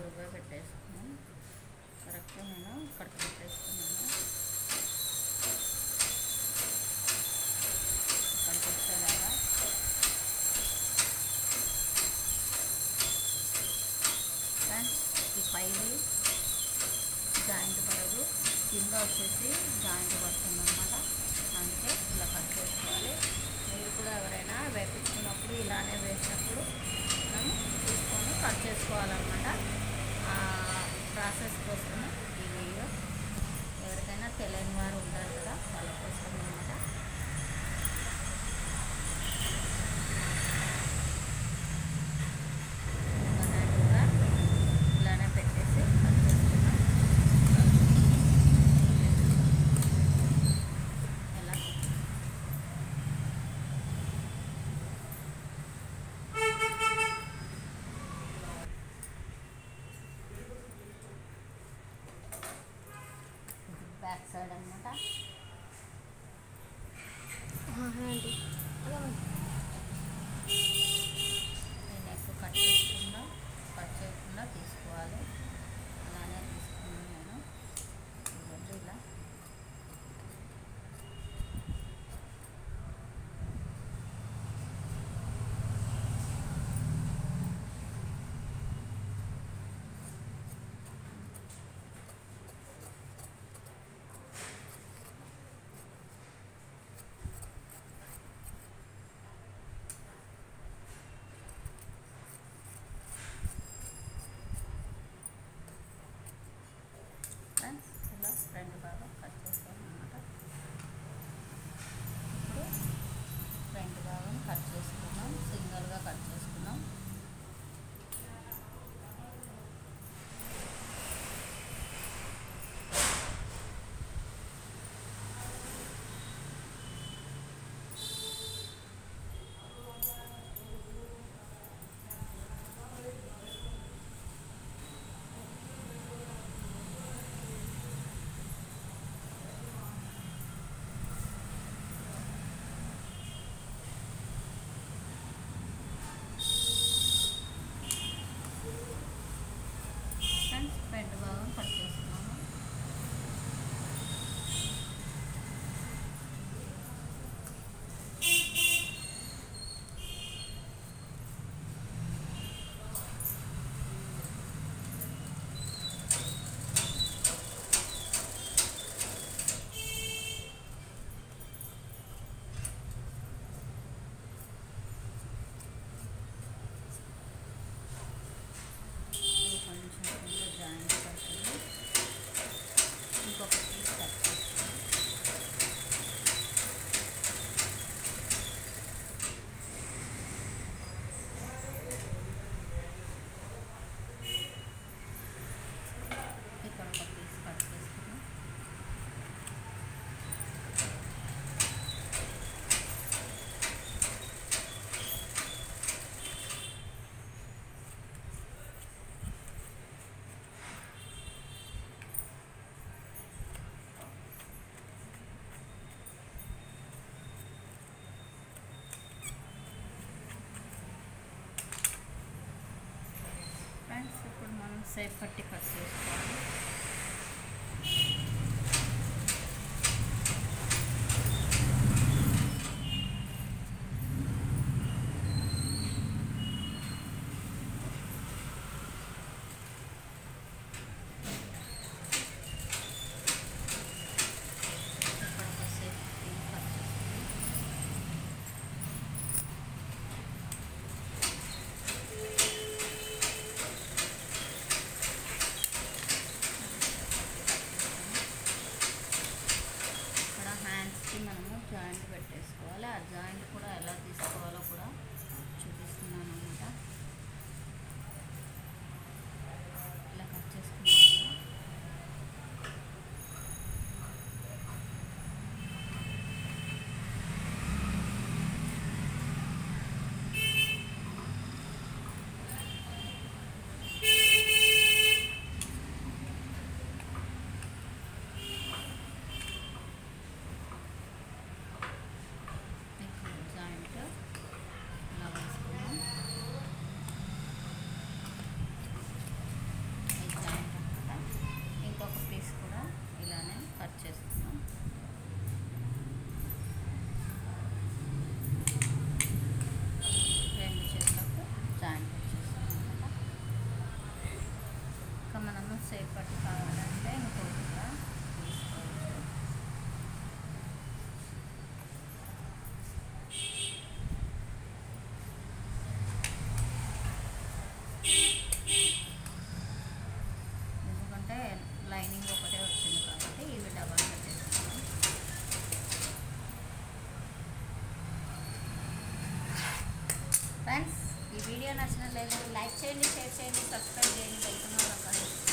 పొడుగ్గా పెట్టేసుకున్నాను కరెక్ట్గా నేను ఇక్కడికి పెట్టేసుకున్నాను ఇక్కడికి వచ్చేలాగా ఫ్రెండ్స్ ఈ పైది జాయింట్ పడదు కింద వచ్చేసి జాయింట్ పడుతుంది అనమాట అందుకే ఇలా కట్ చేసుకోవాలి మీరు కూడా ఎవరైనా వేపించుకున్నప్పుడు ఇలానే వేసినప్పుడు మనం తీసుకొని కట్ చేసుకోవాలన్నమాట ఆ ప్రాసెస్ కోసం ఈ వీడియో ఎవరికైనా తెలియని వారు ఉంటారు కదా వాళ్ళ కోసం అనమాట హ్యాండ్గా ఇలానే పెట్టేసి కట్ చేసుకున్నాం ఎలా బ్యాక్ సైడ్ అనమాట అండి నెక్ కట్ చేసుకుండా కట్ చేయకుండా తీసుకోవాలి అలానే తీసుకున్నాను నేను ఇదిగోండి ఇలా ఫ్రెండ్స్ ఇలా రెండు భాగం కట్ చేస్తాను అనమాట ఇప్పుడు ఫ్రంట్ భాగం కట్ చేసుకున్నాం సింగల్గా కట్ చేసుకున్నాం ఫ్రెండ్స్ ఫ్రంట్ భాగం కట్ చేసుకున్నాము ఇది కొంచెం కింద జాయింట్ పడుతుంది ఇంకొక పీస్ కట్ చేసుకున్నాం ఇక్కడ ఒక పీస్ కట్ చేసుకున్నాం ఫ్రెండ్స్ ఇప్పుడు మనం సేఫ్ పట్టి కట్ చేసుకోవాలి ఇక్కడ ఒక సేఫ్ పట్టి కట్ చేసుకున్నాం ఇక్కడ హ్యాండ్స్కి మనము జాయింట్ పెట్టేసుకోవాలి ఆ జాయింట్ కూడా ఎలా తీసుకోవాలో కూడా చూపిస్తున్నాను అనమాట ఇలా కట్ చేసుకున్నాను కదా. ఇక్కడ నచ్చినట్లయితే లైక్ చేయండి షేర్ చేయండి సబ్స్క్రైబ్ చేయండి వెళ్తున్నాం